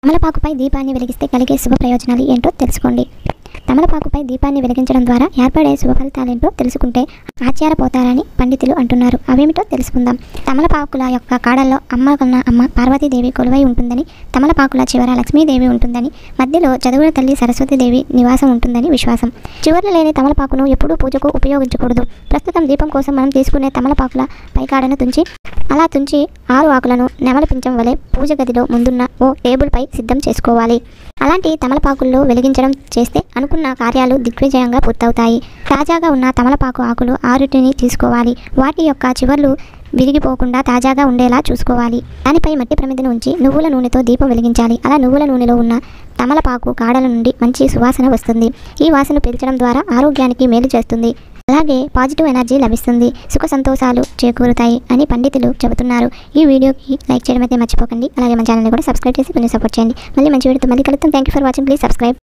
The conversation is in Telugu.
తమలపాకుపై దీపాన్ని వెలిగిస్తే కలిగే శుభ ప్రయోజనాలు ఏంటో తెలుసుకోండి తమలపాకుపై దీపాన్ని వెలిగించడం ద్వారా ఏర్పడే శుభ ఫలితాలేంటో తెలుసుకుంటే ఆశ్చర్యపోతారని పండితులు అంటున్నారు అవేమిటో తెలుసుకుందాం తమలపాకుల యొక్క కాడల్లో అమ్మ కన్నా అమ్మ పార్వతీదేవి కొలువై ఉంటుందని తమలపాకుల చివర లక్ష్మీదేవి ఉంటుందని మధ్యలో చదువుల తల్లి సరస్వతీదేవి నివాసం ఉంటుందని విశ్వాసం చివర్లు లేని తమలపాకును ఎప్పుడూ పూజకు ఉపయోగించకూడదు ప్రస్తుతం దీపం కోసం మనం తీసుకునే తమలపాకుల పైకాడను తుంచి అలా తుంచి ఆరు ఆకులను నెమలి పించం వలె పూజ గదిలో ముందున్న ఓ టేబుల్పై సిద్ధం చేసుకోవాలి అలాంటి తమలపాకుల్లో వెలిగించడం చేస్తే అనుకున్న కార్యాలు దిగ్విజయంగా పూర్తవుతాయి తాజాగా ఉన్న తమలపాకు ఆకులు ఆరుటిని తీసుకోవాలి వాటి యొక్క చివర్లు విరిగిపోకుండా తాజాగా ఉండేలా చూసుకోవాలి దానిపై మట్టి ప్రమిదను ఉంచి నువ్వుల నూనెతో దీపం వెలిగించాలి అలా నువ్వుల నూనెలో ఉన్న తమలపాకు కాడల నుండి మంచి సువాసన వస్తుంది ఈ వాసన పీల్చడం ద్వారా ఆరోగ్యానికి మేలు చేస్తుంది అలాగే పాజిటివ్ ఎనర్జీ లభిస్తుంది సుఖ సంతోషాలు చేకూరుతాయి అని పండితులు చెబుతున్నారు ఈ వీడియోకి లైక్ చేయడం అయితే మర్చిపోకండి అలాగే మన ఛానల్ని కూడా సబ్స్క్రైబ్ చేసి కొంచెం సపోర్ట్ చేయండి మళ్ళీ మంచి వీడియోతో మళ్ళీ కలుద్దాం thank you for watching please subscribe